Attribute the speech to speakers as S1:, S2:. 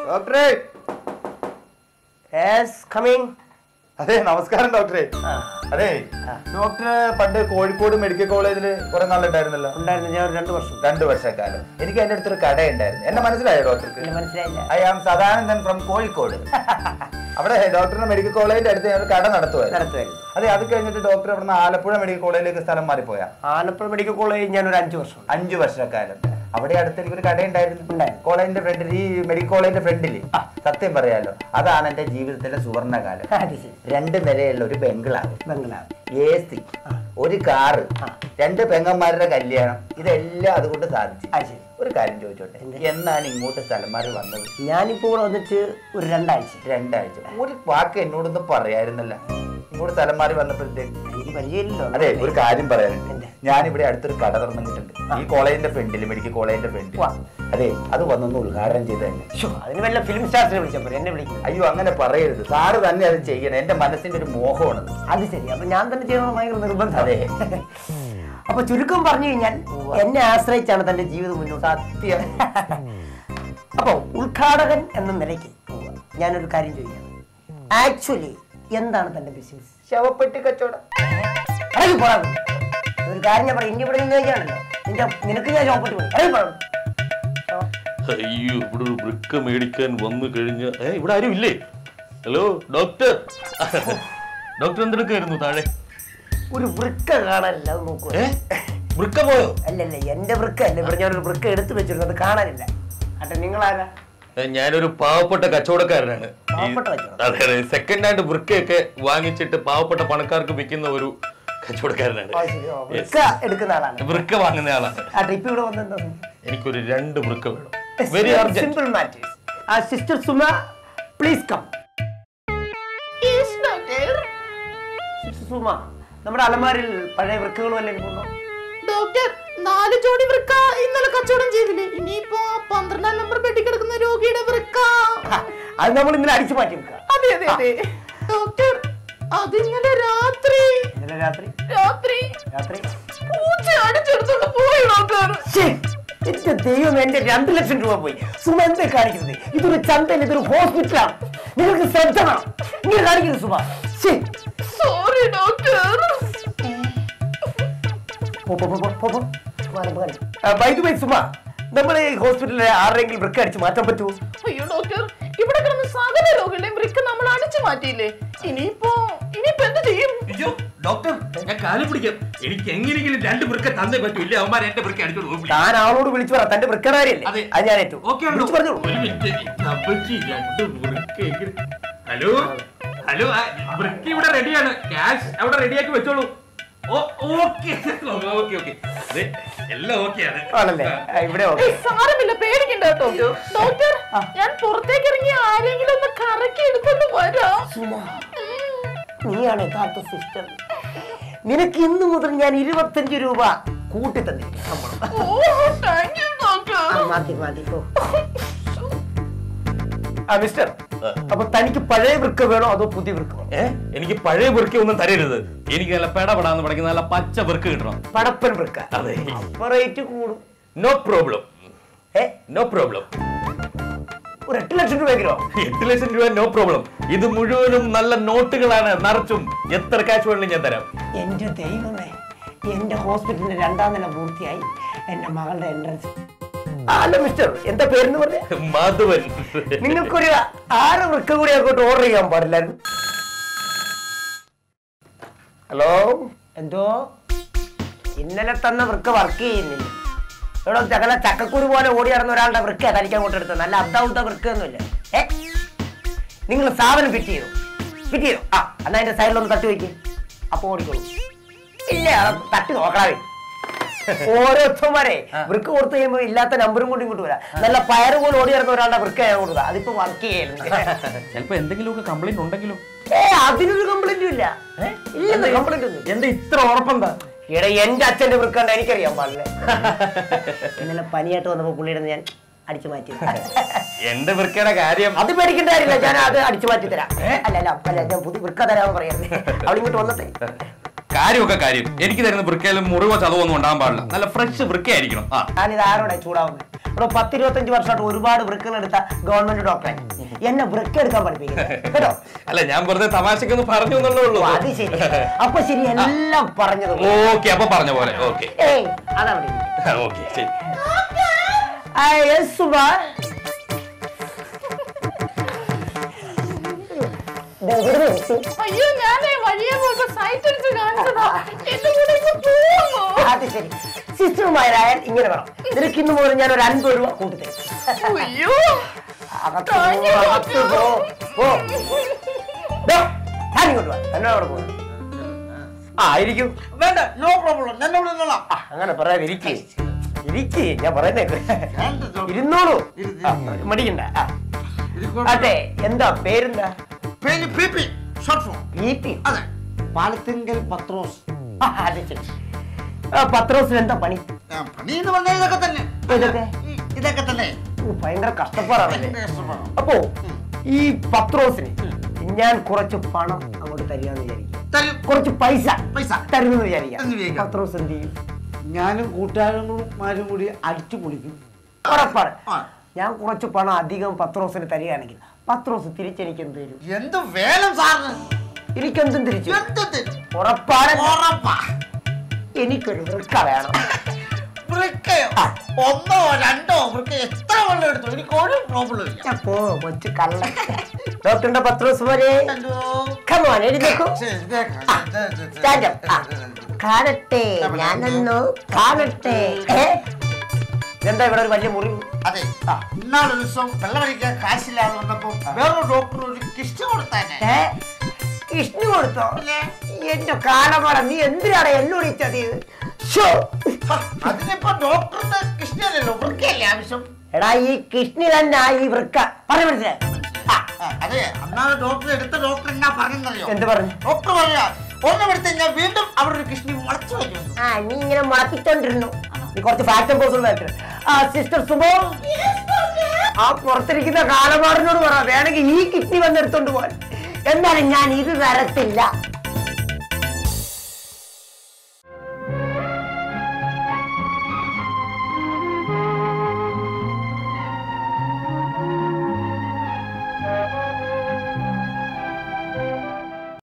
S1: ഡോക്ടറെ
S2: yes coming
S1: അതെ നമസ്കാരം ഡോക്ടറെ അതെ ഡോക്ടർ പണ്ട് കോഴിക്കോട് മെഡിക്കൽ കോളേജിൽ കുറെ നാളുണ്ടായിരുന്നല്ലോ
S2: ഉണ്ടായിരുന്നു ഞാൻ ഒരു രണ്ട് വർഷം
S1: രണ്ടു വർഷക്കാലം എനിക്ക് എന്റെ അടുത്തൊരു കട ഉണ്ടായിരുന്നു എന്നെ മനസ്സിലായോ ഡോക്ടർക്ക്
S2: ഇല്ല മനസ്സിലായില്ല
S1: I am Sadanandan from Kozhikode അവിടെ ഡോക്ടറിന്റെ മെഡിക്കൽ കോളേജിന്റെ അടുത്ത് ഞാൻ ഒരു കട നടത്തുമായിരുന്നു
S2: നടത്തുമായിരുന്നു
S1: അതെ അത് കഴിഞ്ഞിട്ട് ഡോക്ടർ അവിടുന്ന് ആലപ്പുഴ മെഡിക്കൽ കോളേജിലേക്ക് സ്ഥലം മാറിപ്പോയാ
S2: ആലപ്പുഴ മെഡിക്കൽ കോളേജ് ഞാൻ ഒരു അഞ്ച് വർഷം
S1: അഞ്ചു വർഷക്കാലം അവിടെ അടുത്ത് എനിക്കൊരു കട ഉണ്ടായിരുന്നു
S2: ഉണ്ടായിരുന്നു.
S1: കോളേജിന്റെ ഫ്രണ്ടിൽ ഈ മെഡിക്കൽ കോളേജിന്റെ ഫ്രണ്ടിൽ സത്യം പറയാലോ അതാണ് എന്റെ ജീവിതത്തിലെ സുവർണകാലം
S2: അത് ശരി
S1: രണ്ട് നിലയുള്ള ഒരു ബംഗ്ലാവ്
S2: ബംഗ്ലാവ്
S1: എ സി ഒരു കാറ് രണ്ട് പെങ്ങന്മാരുടെ കല്യാണം ഇതെല്ലാം അതുകൊണ്ട് സാധിച്ചു
S2: അത് ശരി
S1: ഒരു കാര്യം ചോദിച്ചോട്ടെ എന്നാണ് ഇങ്ങോട്ട് സ്ഥലം മാറി വന്നത്
S2: ഞാനിപ്പോൾ ഇവിടെ വന്നിട്ട് ഒരു രണ്ടാഴ്ച
S1: രണ്ടാഴ്ച ഒരു വാക്ക് എന്നോടൊന്നും പറയായിരുന്നല്ല ഇങ്ങോട്ട് സ്ഥലം മാറി വന്നപ്പോഴത്തേക്ക്
S2: എനിക്ക് പരിചയമില്ലല്ലോ
S1: അതെ ഒരു കാര്യം പറയാനുണ്ട്
S2: എന്ത്?
S1: ഞാൻ ഇവിടെ അടുത്തൊരു കട തുറന്നിട്ടുണ്ട് ഈ കോളേജിന്റെ ഫ്രണ്ടിൽ മെഡിക്കൽ കോളേജിന്റെ ഫ്രണ്ടിൽ
S2: വാ.
S1: അതെ അത് വന്നൊന്ന് ഉദ്ഘാടനം ചെയ്ത് തന്നെ
S2: ശ്ശോ, അതിന് വല്ല ഫിലിം സ്റ്റാർസിനെ വിളിച്ചാൽ പോരെ എന്നെ വിളിക്കുന്നത്
S1: അയ്യോ അങ്ങനെ പറയരുത് സാറ് തന്നെ അത് ചെയ്യണം എന്റെ മനസ്സിന്റെ ഒരു മോഹമാണ്
S2: അത് ശരി അപ്പൊ ഞാൻ തന്നെ ചെയ്യണമെന്ന് ഭയങ്കര നിർബന്ധം
S1: അതെ
S2: അപ്പൊ ചുരുക്കം പറഞ്ഞു കഴിഞ്ഞാൽ എന്നെ ആശ്രയിച്ചാണ് തന്റെ ജീവിതം മുന്നോട്ട്
S1: സത്യം
S2: അപ്പൊ ഉദ്ഘാടകൻ എന്ന നിലയ്ക്ക് ഞാനൊരു കാര്യം ചോദിക്കാം ആക്ച്വലി എന്താണ് തന്റെ ബിസിനസ്
S1: ശവപ്പെട്ടി കച്ചവടം
S2: ഇറങ്ങി പോടാ അവിടുന്ന്. ഒരു കാര്യം ഞാൻ പറയാം ഇനി ഇവിടെ നിന്ന് കഴിഞ്ഞാണല്ലോ നിന്റെ നിനക്ക് ഞാൻ ചോപ്പിട്ട് പോയി ഇറങ്ങി പോടാ അവിടുന്ന്.
S3: അയ്യോ ഇവിടെ ഒരു വൃക്ക മേടിക്കാൻ വന്നു കഴിഞ്ഞ ഏ ഇവിടെ ആരും ഇല്ലേ ഹലോ ഡോക്ടർ ഡോക്ടർ എന്തെടുക്കായിരുന്നു താഴെ
S2: ഒരു വൃക്ക കാണാനില്ല അത് നോക്കുക
S3: ഏ വൃക്ക പോയോ
S2: അല്ലല്ല എന്റെ വൃക്ക അല്ല ഇവിടെ ഞാനൊരു വൃക്ക എടുത്തു വെച്ചിരുന്നു അത് കാണാനില്ല അട്ടെ നിങ്ങളാരാ
S3: ഏ, ഞാനൊരു പാവപ്പെട്ട കച്ചവടക്കാരനാണ് ഈ-
S2: പാവപ്പെട്ട കച്ചവടം?
S3: അതെ അതെ സെക്കൻഡ് ഹാൻഡ് വൃക്കയൊക്കെ വാങ്ങിച്ചിട്ട് പാവപ്പെട്ട പണക്കാർക്ക് വിൽക്കുന്ന ഒരു കച്ചവടക്കാരനാണ്
S2: ആ, ശരി, ഓ,
S3: Yes.
S2: വൃക്ക എടുക്കുന്ന ആളാണ്
S3: വൃക്ക വാങ്ങുന്ന ആളാണ്
S2: ആ ട്രിപ്പ് ഇവിടെ വന്നെന്താ
S3: എനിക്കൊരു രണ്ട് വൃക്ക വേണം വെരി അർജന്റ്
S2: സിമ്പിൾ മാറ്റേഴ്സ് ആ sister Suma please come sister Suma നമ്മുടെ അലമാരിൽ പഴയ വൃക്കകൾ വല്ലതും ഉണ്ടോ
S4: ഡോക്ടർ നാല് ജോഡി വൃക്ക ഇന്നലെ കച്ചവടം ചെയ്തില്ലേ ഇനിയിപ്പോ ആ പന്ത്രണ്ടാം നമ്പർ ബെഡിൽ കിടക്കുന്ന രോഗിയുടെ വൃക്ക
S2: ആ, അത് നമ്മൾ ഇന്നലെ അടിച്ചു മാറ്റി വെക്കുക
S4: അതെ അതെ അതെ ഡോക്ടർ അത് ഇന്നലെ രാത്രി
S2: ഇന്നലെ രാത്രി
S4: രാത്രി
S2: രാത്രി
S4: പൂച്ച അടിച്ചെടുത്തോണ്ട് പോയി ഡോക്ടർ
S2: ശ്ശേ, എന്റെ ദൈവം എന്റെ രണ്ട് ലക്ഷം രൂപ പോയി സുമ എന്താ കാണിക്കുന്നത് ഇതൊരു ചന്തയിൽ ഇതൊരു ഹോസ്പിറ്റലാണ് നിങ്ങൾക്ക് ശ്രദ്ധ വേണം ഇങ്ങനെ കാണിക്കുന്നത് സുമ ശ്ശേ.
S4: സോറി ഡോക്ടർ
S2: പോ, പോ, പോ, പോ, പോ, പോ. മാനം കാണിക്ക്. ആ, by the way, സുമ നമ്മുടെ ഈ ഹോസ്പിറ്റലിലെ ആരെങ്കിലും വൃക്ക അടിച്ച് മാറ്റാൻ പറ്റുമോ
S4: അയ്യോ ഡോക്ടർ ഇവിടെ കിടന്ന സകല രോഗികളുടെയും വൃക്ക നമ്മൾ അടിച്ചു മാറ്റിയില്ലേ ഇനിയിപ്പോ ഇനിയിപ്പോ എന്ത് ചെയ്യും
S3: അയ്യോ ഡോക്ടർ ഞാൻ കാലം പിടിക്കാം എനിക്ക് എങ്ങനെയെങ്കിലും രണ്ട് വൃക്ക തന്നേ പറ്റൂ ഇല്ല അവന്മാർ എന്റെ വൃക്ക അടിച്ചോണ്ട് പോകും
S2: താൻ ആളോട് വിളിച്ചു പറ തന്റെ വൃക്കനാരിയല്ലേ
S3: അതെ.
S2: അത് ഞാൻ ഏറ്റു
S3: ഓക്കെ
S2: വിളിച്ചു പറഞ്ഞോളൂ
S3: ഒരു മിനിറ്റ് അപ്പച്ചി രണ്ട് വൃക്ക എങ്ങനെ- ഹലോ ഹലോ ആ, വൃക്ക ഇവിടെ റെഡിയാണ് ക്യാഷ് അവിടെ റെഡിയാക്കി വെച്ചോളൂ ഓ ഓക്കെ ഓക്കെ ഓക്കെ എല്ലാം ഓക്കെയാണ്
S2: ആണല്ലേ ആ, ഇവിടെ ഓക്കെ
S4: ഏയ്, സാരമില്ല പേടിക്കണ്ട കേട്ടോ ഡോക്ടർ ഞാൻ പുറത്തേക്ക് ഇറങ്ങി ആരെങ്കിലും ഒന്ന് കറക്കി എടുക്കൊണ്ട് വരാം
S2: സുമ നീയാണ് യഥാർത്ഥ സിസ്റ്റർ നിനക്ക് ഇന്നു മുതൽ ഞാൻ ഇരുപത്തഞ്ച് രൂപ കൂട്ടി തന്നിരിക്കും ശമ്പളം
S4: ഓ താങ്ക് യു ഡോക്ടർ
S2: ആ, മാറ്റി മാറ്റി പോ. ആ മിസ്റ്റർ അപ്പൊ തനിക്ക് പഴയ വൃക്ക വേണോ അതോ പുതിയ വൃക്ക വേണോ
S3: ഏ എനിക്ക് പഴയ വൃക്ക ഒന്നും തരരുത് എനിക്ക് നല്ല പെടപെടാന്ന് പഠിക്കുന്ന നല്ല പച്ച വൃക്ക കിട്ടണം
S2: പടപ്പൻ വൃക്ക
S3: അതെ
S2: അപ്പൊ റേറ്റ് കൂടും
S3: നോ പ്രോബ്ലം
S2: ഏ
S3: നോ പ്രോബ്ലം
S2: ഒരു എട്ട് ലക്ഷം രൂപയെങ്കിലോ
S3: എട്ട് ലക്ഷം രൂപ നോ പ്രോബ്ലം ഇത് മുഴുവനും നല്ല നോട്ടുകളാണ് നിറച്ചും എത്ര കാശ് വേണമെങ്കിലും ഞാൻ തരാം
S2: എന്റെ ദൈവമേ എന്റെ ഹോസ്പിറ്റലിന്റെ രണ്ടാം നില പൂർത്തിയായി എന്റെ മകളുടെ എൻട്രൻസ് അല്ല മിസ്റ്റർ എന്താ പേരെന്ന് പറഞ്ഞേ
S3: മാധവൻ
S2: നിങ്ങൾക്കൊരു ആറ് വൃക്ക കൂടി അങ്ങോട്ട് ഓർഡർ ചെയ്യാൻ പാടില്ലായിരുന്നു ഹലോ എന്തോ ഇന്നലെ തന്ന വൃക്ക വർക്ക് ചെയ്യുന്നില്ല ഇവിടെ ചകല ചക്കക്കുരു പോലെ ഓടി നടന്ന ഒരാളുടെ വൃക്ക തനിക്ക് അങ്ങോട്ട് എടുത്തത് നല്ല അബ്ദാവുദ്ധ വൃക്കൊന്നുമില്ല ഏ നിങ്ങൾ സാധനം ഫിറ്റ് ചെയ്തു ഫിറ്റ് ചെയ്തു ആ എന്നാ അതിന്റെ സൈഡിലൊന്ന് തട്ടി വയ്ക്ക് അപ്പൊ ഓടിക്കോളൂ ഇല്ല അത് തട്ടി നോക്കണേ ഓരോരുത്തന്മാരെ വൃക്ക കൊടുത്തു കഴിയുമ്പോ ഇല്ലാത്ത നമ്പറും കൊണ്ട് ഇങ്ങോട്ട് വരാം നല്ല പയറ് പോലെ ഓടി നടന്ന ഒരാളുടെ വൃക്ക ഞാൻ കൊടുക്കുക അതിപ്പോ വർക്ക് ചെയ്യുന്നുണ്ട്
S3: ചിലപ്പോ എന്തെങ്കിലുമൊക്കെ കംപ്ലൈന്റ് ഉണ്ടെങ്കിലോ
S2: ഏ അതിനൊരു കംപ്ലൈന്റും ഇല്ല ഇല്ല കംപ്ലൈന്റ് ഒന്നും
S3: എന്താ ഇത്ര ഉറപ്പെന്താ
S2: ഇവിടെ എന്റെ അച്ഛന്റെ വൃക്കണ്ട എനിക്കറിയാൻ പാടില്ലേ ഇന്നലെ പനിയായിട്ട് വന്നപ്പോ പുള്ളിയുടെ ഞാൻ അടിച്ചു മാറ്റി
S3: എന്റെ വൃക്കയുടെ കാര്യം
S2: അത് പേടിക്കേണ്ട കാര്യമില്ല ഞാൻ അത് അടിച്ചു മാറ്റി തരാം അല്ല അല്ല അല്ല ഞാൻ പുതിയ വൃക്ക തരാമെന്ന് പറയാം അവളിങ്ങോട്ട് വന്നട്ടെ
S3: കാര്യമൊക്കെ കാര്യം എനിക്ക് തരുന്ന വൃക്കയിലും മുറിവോ ചതവോ ഒന്നും ഉണ്ടാകാൻ പാടില്ല നല്ല ഫ്രഷ് വൃക്കയായിരിക്കണം ആ
S2: ഞാനിത് ആരോടെ ചൂടാവുന്നത് ഇവിടെ പത്ത് ഇരുപത്തഞ്ച് വർഷമായിട്ട് ഒരുപാട് വൃക്കകൾ എടുത്ത ഗവൺമെന്റ് ഡോക്ടറെ എന്നെ വൃക്ക എടുക്കാൻ പഠിപ്പിക്കുന്നത് കേട്ടോ
S3: അല്ല ഞാൻ വെറുതെ തമാശക്കൊന്ന് പറഞ്ഞു എന്നുള്ളേ ഉള്ളൂ
S2: ഓ, അത് ശരി അപ്പൊ ശരി എല്ലാം പറഞ്ഞത്
S3: ഓക്കെ അപ്പൊ പറഞ്ഞ പോലെ ഓക്കെ
S2: ഏയ് അതവിടെ ഇരിക്ക്.
S3: ഓക്കെ ശരി
S2: ആ, yes, സുബ. ദേ, ഇവിടെ നിർത്തി.
S4: അയ്യോ ഞാനേ വഴിയെ പോയപ്പോ സൈറ്റ് അടിച്ച് കാണിച്ചതാ എന്റെ കൂടെ ഇങ്ങ് പോവുമോ
S2: അത് ശരി സിസ്റ്ററുമാരായാൽ ഇങ്ങനെ വേണം നിനക്ക് ഇന്ന് മുതൽ ഞാൻ ഒരു അൻപത് രൂപ കൂട്ടിത്തരും
S4: അയ്യോ
S2: അകത്ത് പോ, അകത്ത് പോ, പോ. ദോ, ഞാൻ ഇങ്ങോട്ട് വാ. എന്നോട് അവിടെ പോകുന്നു ആ ഇരിക്കൂ
S5: വേണ്ട നോ പ്രോബ്ലം ഞാൻ ഇവിടെ നിന്നോളാം
S2: ആ, അങ്ങനെ പറയാതെ ഇരിക്കേ ഇരിക്കേ ഞാൻ പറയുന്നേക്ക് ഇരുന്നോളൂ ആ, മടിക്കണ്ട ആ. അതെ എന്താ പേരെന്താ
S5: പേര് P P short form
S2: B P
S5: അതെ പാലത്തിങ്കൽ പത്രോസ്
S2: ആ, അത് ശരി ആ, പത്രോസിന് എന്താ പണി
S5: ആ, പണി എന്ന് പറഞ്ഞാൽ ഇതൊക്കെ തന്നെ
S2: ഇതൊക്കെ
S5: ഈ- ഇതൊക്കെ തന്നെ
S2: ഓ, ഭയങ്കര കഷ്ടപ്പാടാണല്ലേ
S5: ഭയങ്കര കഷ്ടപ്പാടാ.
S2: അപ്പോ ഈ പത്രോസിന് ഞാൻ കുറച്ച് പണം അങ്ങോട്ട് തരികയെന്ന് വിചാരിക്കും
S5: തരും
S2: കുറച്ച് പൈസ
S5: പൈസ
S2: തരുമെന്ന് വിചാരിക്കാം
S5: എന്ന് വിചാരിക്കാം.
S2: പത്രോസ് എന്ത് ചെയ്യും
S5: ഞാനും കൂട്ടുകാരന്മാരും കൂടി അടിച്ചു പൊളിക്കും
S2: ഉറപ്പാണ്
S5: ആ.
S2: ഞാൻ കുറച്ച് പണം അധികം പത്രോസിന് തരികയാണെങ്കിൽ പത്രോസ് തിരിച്ചെനിക്ക് എന്ത് തരും
S5: എന്ത് വേണം സാറിന്
S2: എനിക്കെന്തും തിരിച്ചു
S5: എന്ത് തെറ്റ്?
S2: ഉറപ്പാണ്
S5: ഉറപ്പാ
S2: എനിക്കൊരു വൃക്ക വേണം
S5: വൃക്കയോ
S2: ആ.
S5: ഒന്നോ രണ്ടോ വൃക്ക എത്ര വെള്ളം എടുത്തു എനിക്ക് ഒരു പ്രോബ്ലം ഇല്ല
S2: അപ്പോ കൊച്ചു കള്ള ഡോക്ടറിന്റെ പത്രോസ് പോലെ
S5: ഹലോ
S2: കമോൻ എഴുന്നേക്കൂ
S5: ശരി, ഇതേക്കാം. ഇത്, ഇത്, ഇത്.
S2: Stand up. ആ. കാണട്ടെ ഞാനൊന്നു കാണട്ടെ ഏ? ഇതെന്താ ഇവിടെ ഒരു വലിയ മുറിവ്
S5: അതെ ഇന്നാളൊരു ദിവസം വെള്ളമടിക്കാൻ കാശില്ലാതെ വന്നപ്പോ വേറൊരു ഡോക്ടർ ഒരു കിസ്റ്റ് കൊടുത്തേനെ
S2: ഏ വിഷ്ണു കൊടുത്തോ
S5: പിന്നെ?
S2: എന്റെ കാലമാട നീ എന്തിനാണ് എന്നോട് ഈ ചതിയത് ശ്ശോ.
S5: അതിനിപ്പോ ഡോക്ടറിന്റെ കിഷ്ണല്ലോ വൃക്കയല്ലേ ആവശ്യം
S2: എടാ ഈ കൃഷ്ണി തന്നെ ഈ വൃക്ക പറഞ്ഞു മനസ്സിലായി ആ,
S5: ആ, അതെ അന്നാണ് ഡോക്ടർ എടുത്ത ഡോക്ടർ എന്നാ പറഞ്ഞെന്നറിയോ
S2: എന്ത് പറഞ്ഞു
S5: ഡോക്ടർ പറയാ ഒന്നും എടുത്ത് കഴിഞ്ഞാൽ വീണ്ടും അവിടെ ഒരു കിഷ്ണി മുളച്ചു വരുന്നു
S2: ആ നീ ഇങ്ങനെ മുളപ്പിച്ചോണ്ടിരുന്നു നീ കുറച്ച് ഫാക്ടർ പോസ് ആയിട്ട് ആ സിസ്റ്റർ സുബോ ആ പുറത്തിരിക്കുന്ന കാലമാറിനോട് പറ വേണമെങ്കിൽ ഈ കിഡ്നി വന്നെടുത്തോണ്ട് പോവാൻ എന്നാലും ഞാൻ ഇത് തരത്തില്ല